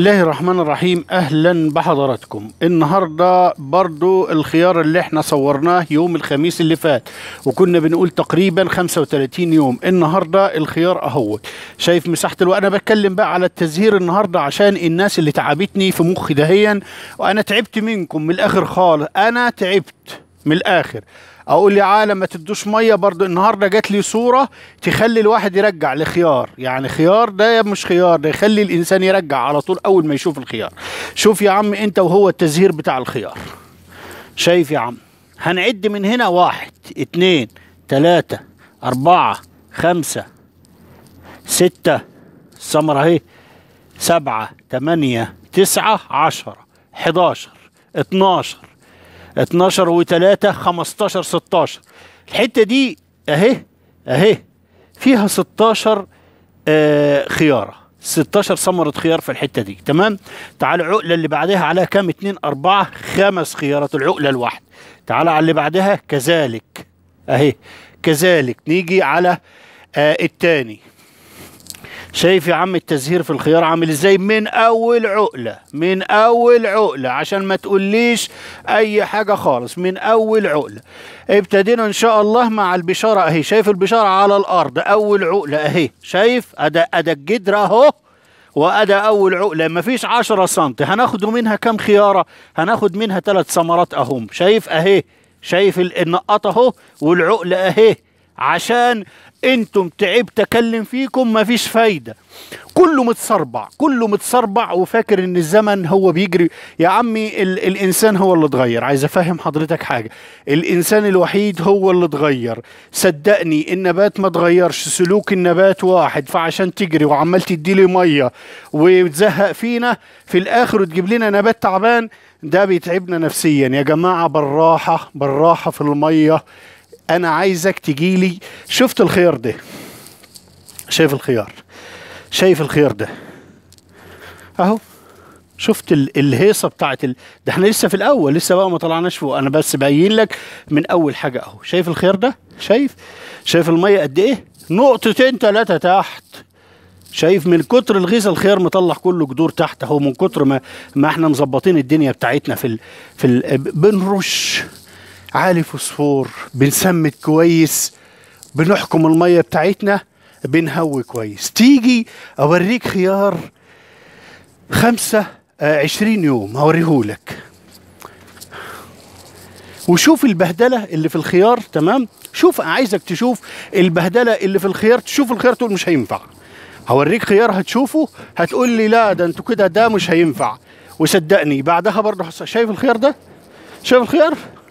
الله الرحمن الرحيم اهلا بحضراتكم النهارده برضو الخيار اللي احنا صورناه يوم الخميس اللي فات وكنا بنقول تقريبا 35 يوم النهارده الخيار اهو شايف مساحه الوقت انا بتكلم بقى على التزهير النهارده عشان الناس اللي تعبتني في مخي دهيا وانا تعبت منكم من الاخر خالص انا تعبت من الاخر اقول يا عالم ما تدوش ميه برضو النهارده جات لي صوره تخلي الواحد يرجع لخيار يعني خيار ده مش خيار ده يخلي الانسان يرجع على طول اول ما يشوف الخيار شوف يا عم انت وهو التزهير بتاع الخيار شايف يا عم هنعد من هنا واحد اتنين تلاتة اربعة خمسة ستة الثمرة اهي سبعة تمانية تسعة عشرة حداشر اتناشر 12 و3 15 16 الحته دي اهي اهي فيها 16 آه خياره 16 ثمرة خيار في الحتة دي تمام تعال العقلة اللي بعدها عليها كام 2 4 خمس خيارات العقلة الواحدة تعال على اللي بعدها كذلك اهي كذلك نيجي على آه التاني شايف يا عم التزهير في الخيار عامل ازاي من اول عقله من اول عقله عشان ما تقوليش اي حاجه خالص من اول عقله ابتدينا ان شاء الله مع البشاره اهي شايف البشاره على الارض اول عقله اهي شايف ادا ادا الجدر اهو وادا اول عقله مفيش 10 سم هناخد منها كام خياره هناخد منها ثلاث ثمرات اهم شايف اهي شايف النقاط اهو والعقله اهي عشان انتم تعبت اكلم فيكم مفيش فايده كله متصربع كله متصربع وفاكر ان الزمن هو بيجري يا عمي ال الانسان هو اللي اتغير عايز افهم حضرتك حاجه الانسان الوحيد هو اللي اتغير صدقني النبات ما اتغيرش سلوك النبات واحد فعشان تجري وعمال تديلي ميه وتزهق فينا في الاخر وتجيب لنا نبات تعبان ده بيتعبنا نفسيا يا جماعه بالراحه بالراحه في الميه انا عايزك تجيلي شفت الخيار ده شايف الخيار شايف الخيار ده اهو شفت ال- الهيصه بتاعت ال... ده احنا لسه في الاول لسه بقى ما طلعناش فوق انا بس باين لك من اول حاجه اهو شايف الخيار ده شايف شايف الميه قد ايه نقطتين ثلاثه تحت شايف من كتر الغيث الخيار مطلع كله جذور تحت اهو من كتر ما ما احنا مظبطين الدنيا بتاعتنا في ال... في ال... بنرش عالي فوسفور بنسمد كويس بنحكم الميه بتاعتنا بنهوي كويس تيجي اوريك خيار خمسة آه عشرين يوم هوريهولك وشوف البهدلة اللي في الخيار تمام شوف عايزك تشوف البهدلة اللي في الخيار تشوف الخيار تقول مش هينفع هوريك خيار هتشوفه هتقول لي لا ده انتوا كده ده مش هينفع وصدقني بعدها برضه هس- شايف الخيار ده شايف الخيار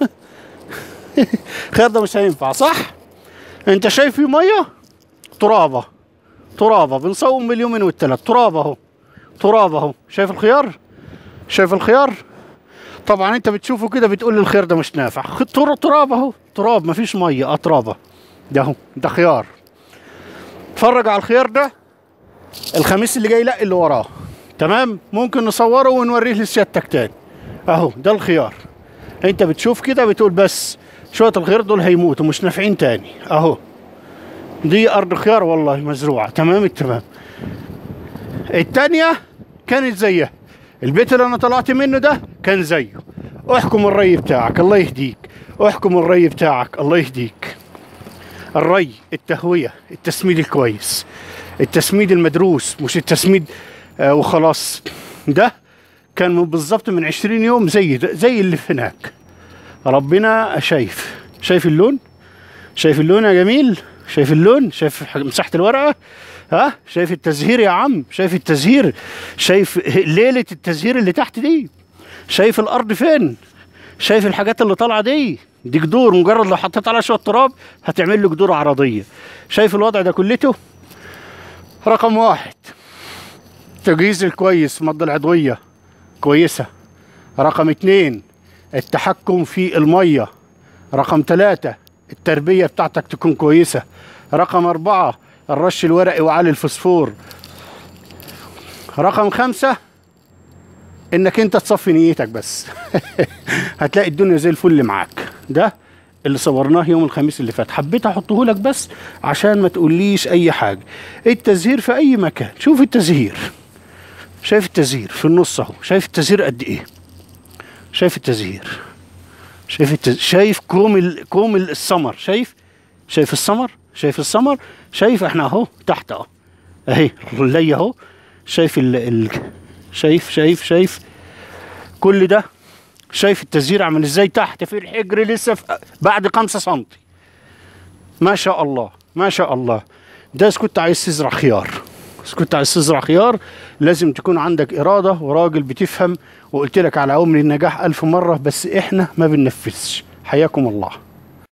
الخيار ده مش هينفع صح انت شايف فيه ميه ترابه ترابه بنصوم باليومين والثلاث ترابه اهو ترابه اهو شايف الخيار شايف الخيار طبعا انت بتشوفه كده بتقول لي الخيار ده مش نافع خ- تر- تراب اهو تراب مفيش ميه اه ترابه ده اهو ده خيار اتفرج على الخيار ده الخميس اللي جاي لا اللي وراه تمام ممكن نصوره ونوريه لسيادتك تاني اهو ده الخيار انت بتشوف كده بتقول بس شويه الخيار دول هيموتوا مش نافعين تاني اهو دي ارض خيار والله مزروعه تمام التمام التانية كانت زيها البيت اللي انا طلعت منه ده كان زيه احكم الري بتاعك الله يهديك احكم الري بتاعك الله يهديك الري التهوية التسميد الكويس التسميد المدروس مش التسميد آه وخلاص ده كان من- بالظبط من 20 يوم زي ده- زي اللي في هناك ربنا شايف شايف اللون شايف اللون يا جميل شايف اللون شايف ح- مساحة الورقة ها شايف التزهير يا عم شايف التزهير شايف ليلة التزهير اللي تحت دي شايف الأرض فين شايف الحاجات اللي طالعة دي دي جذور مجرد لو حطيت عليها شوية تراب هتعمل له جذور عرضية شايف الوضع ده كلته رقم واحد التجهيز الكويس مض العضوية كويسة رقم اتنين التحكم في المية رقم ثلاثة التربية بتاعتك تكون كويسة رقم أربعة الرش الورقي وعلي الفوسفور رقم خمسة انك انت تصفي نيتك بس هتلاقي الدنيا زي الفل معاك ده اللي صورناه يوم الخميس اللي فات حبيت احطه لك بس عشان ما تقوليش اي حاجه التزهير في اي مكان شوف التزهير شايف التزهير في النص اهو شايف التزهير قد ايه شايف التزهير شايف التز... شايف كوم ال... كوم السمر شايف شايف السمر شايف السمر شايف احنا اهو تحت اهو اهي اللي اهو شايف ال... ال... شايف شايف شايف كل ده شايف التزهير عامل ازاي تحت في الحجر لسه في... بعد خمسة سنتي ما شاء الله ما شاء الله ده إذا كنت عايز تزرع خيار إذا كنت عايز تزرع خيار لازم تكون عندك إرادة وراجل بتفهم وقلت لك على عمر النجاح ألف مرة بس إحنا ما بننفذش حياكم الله